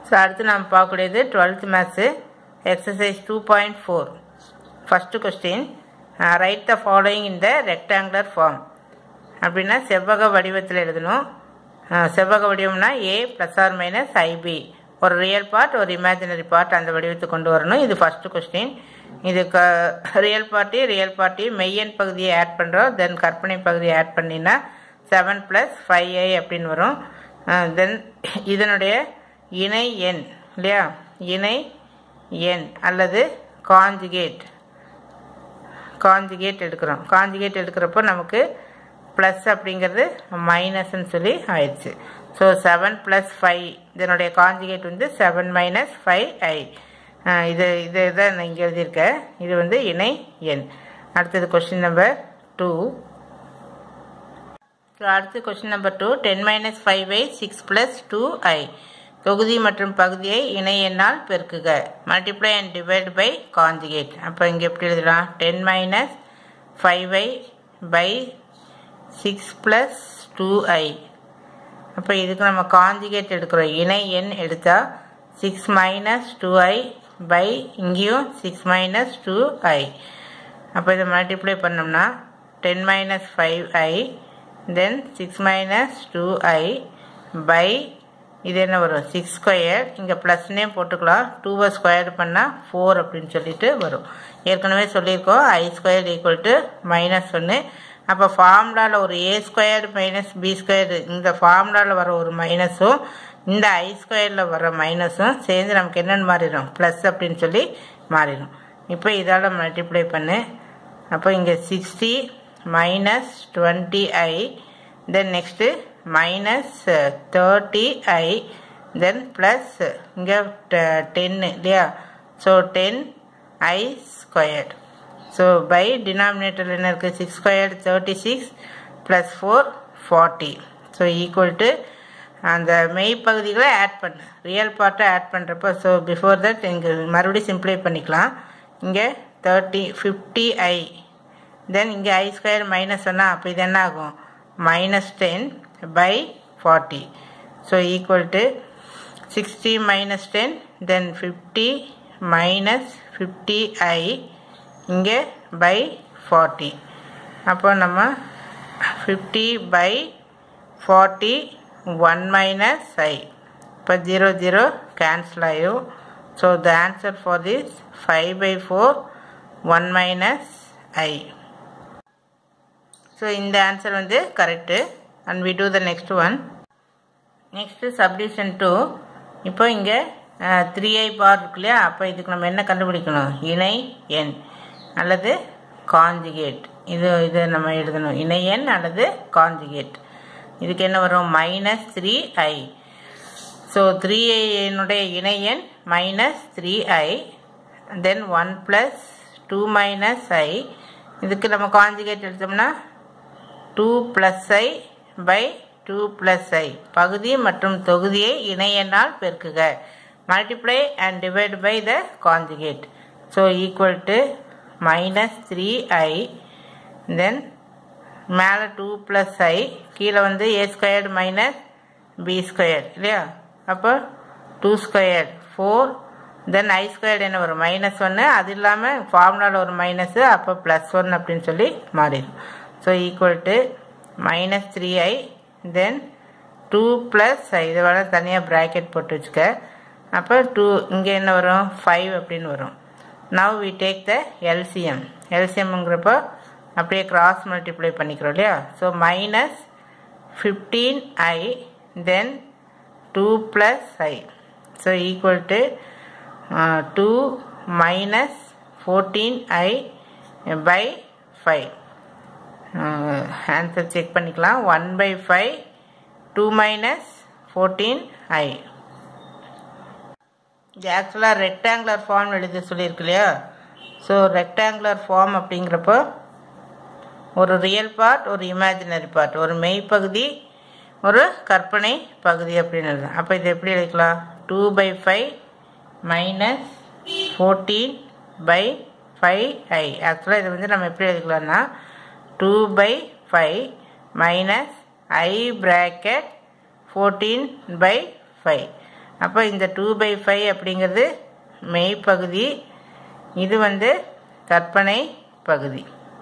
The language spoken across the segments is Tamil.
ஸோ அடுத்து நாம் பார்க்கக்கூடியது twelfth maths exercise two point four first question right the following இந்த ரெக்டாங்குலர் ஃபார்ம் அப்படின்னா செவ்வக வடிவத்தில் எழுதணும் அஹ், செவ்வக வடிவம்னா a plus or minus i b ஒரு ரியல் பார்ட் ஒரு இமேஜினரி பார்ட் அந்த வடிவத்தை கொண்டு வரணும் இது ஃபஸ்ட்டு கொஸ்டின் இது க ரியல் பார்ட்டி ரியல் பார்ட்டி மெய்யன் பகுதியை ஆட் பண்ணுறோம் தென் கற்பனை பகுதியை ஆட் பண்ணினா செவன் ப்ளஸ் ஃபைவ் ஐ அப்படின்னு வரும் தென் இதனுடைய இணை எண் இல்லையா இணை எண் அல்லது காஞ்சுகேட் காஞ்சுகேட் எடுக்கிறோம் காஞ்சுகேட் எடுக்கிறப்போ நமக்கு ப்ளஸ் அப்படிங்கிறது மைனஸ்ன்னு சொல்லி ஆயிடுச்சு ஸோ செவன் ப்ளஸ் ஃபைவ் இதனுடைய காஞ்சுகேட் வந்து செவன் மைனஸ் ஃபைவ் ஐ இது இது தான் நான் இங்கே எழுதியிருக்கேன் இது வந்து இணை எண் அடுத்தது கொஸ்டின் நம்பர் டூ ஸோ அடுத்து question number two ten minus five i six plus two i தொகுதி மற்றும் பகுதியை இணை எண்ணால் பெருக்குக multiply and divide by conjugate அப்போ இங்கே எப்படி எழுதலாம் ten minus five i by six plus two i அப்போ இதுக்கு நம்ம காஞ்சுகேட் எடுக்கிறோம் இணை எண் எடுத்தால் six minus two i by இங்கேயும் சிக்ஸ் மைனஸ் டூ ஐ அப்போ இதை மல்டிப்ளை பண்ணோம்னா ten minus five I then six minus two i by இது என்ன வரும் சிக்ஸ் ஸ்கொயர் இங்கே ப்ளஸ்னே போட்டுக்கலாம் டூவை ஸ்கொயர் பண்ணால் ஃபோர் அப்படின்னு சொல்லிட்டு வரும் ஏற்கனவே சொல்லியிருக்கோம் i square equal to minus ஒன்று அப்போ ஃபார்முலாவில் ஒரு a square minus b square இந்த ஃபார்முலாவில் வர ஒரு மைனஸும் இந்த ஐ ஸ்கொயரில் வர மைனஸும் சேர்ந்து நமக்கு என்னென்னு மாறிடும் ப்ளஸ் அப்படின்னு சொல்லி மாறிடும் இப்போ இதால் மல்டிப்ளை பண்ணு அப்போ இங்கே sixty minus twenty i then next minus thirty i then plus இங்கே டென்னு இல்லையா so ten i squared so by denominator என்ன இருக்குது six squared thirty six plus four forty so equal to அந்த மெய் பகுதிகளை ஆட் பண்ணு ரியல் பார்ட்டை ஆட் பண்ணுறப்போ ஸோ பிஃபோர் தட் இங்கே மறுபடியும் சிம்ப்ளை பண்ணிக்கலாம் இங்கே தேர்ட்டி ஃபிஃப்டி ஐ தென் இங்கே ஐ ஸ்கொயர் மைனஸ் சொன்னால் அப்போ இது என்ன ஆகும் minus ten by forty so equal to sixty minus ten then fifty minus fifty i இங்கே பை ஃபார்ட்டி அப்போ நம்ம fifty by forty one minus i இப்போ ஜீரோ ஜீரோ கேன்சல் ஆயிரும் so the answer for this five by four one minus i so இந்த ஆன்சர் வந்து correct and we do the next one next subdivision two இப்போ இங்கே த்ரீ ஐ பார் இருக்கு இல்லையா அப்போ இதுக்கு நம்ம என்ன கண்டுபிடிக்கணும் இணை எண் அல்லது காஞ்சுகேட் இது இது நம்ம எழுதணும் இணை எண் அல்லது காஞ்சுகேட் இதுக்கு என்ன வரும் minus three i so three ஐனுடைய இணை எண் minus three i then one plus two minus i இதுக்கு நம்ம காஞ்சுகேட் எடுத்தோம்னா two plus i by two plus i பகுதி மற்றும் தொகுதியை இணையனால் பெருக்குக multiply and divide by the conjugate so equal to minus three i then மேலே டூ ப்ளஸ் ஐ கீழே வந்து a squared minus b square இல்லையா அப்போ two square four then i squared என்ன வரும் மைனஸ் ஒன்று அது இல்லாமல் ஃபார்முலாவில் ஒரு மைனஸு அப்போ ப்ளஸ் ஒன் அப்படின்னு சொல்லி மாறிடும் so equal to minus three i then two plus i இதை வேணால் தனியாக ப்ராக்கெட் போட்டு வச்சுக்க அப்போ டூ இங்கே என்ன வரும் ஃபைவ் அப்படின்னு வரும் now we take the LCM எல்சிஎம்ங்கிறப்போ அப்படியே கிராஸ் மல்டிப்ளை பண்ணிக்கிறோம் இல்லையா so minus fifteen i then two plus i so equal to two minus fourteen i by five answer check பண்ணிக்கலாம் one by five two minus fourteen i இது ஆக்சுவலாக ரெக்டாங்குலர் ஃபார்ம் எழுதி சொல்லியிருக்கு இல்லையா ஸோ ரெக்டாங்குலர் ஃபார்ம் அப்படிங்கிறப்போ ஒரு ரியல் பார்ட் ஒரு இமேஜினரி பார்ட் ஒரு மெய் பகுதி ஒரு கற்பனை பகுதி அப்படின்னு எழுதலாம் அப்போ இது எப்படி எழுதிக்கலாம் two by five minus fourteen by five i ஆக்சுவலாக இது வந்து நம்ம எப்படி எழுதிக்கலாம்னா two by five minus i bracket fourteen by five அப்போ இந்த டூ பை ஃபைவ் அப்படிங்கிறது மெய்ப்பகுதி இது வந்து கற்பனை பகுதி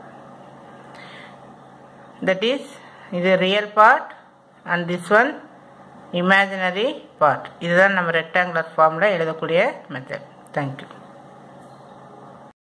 தட் இஸ் இது real part and this one imaginary part இதுதான் நம்ம ரெக்டாங்குலர் ஃபார்மில் எழுதக்கூடிய மெத்தட் தேங்க்யூ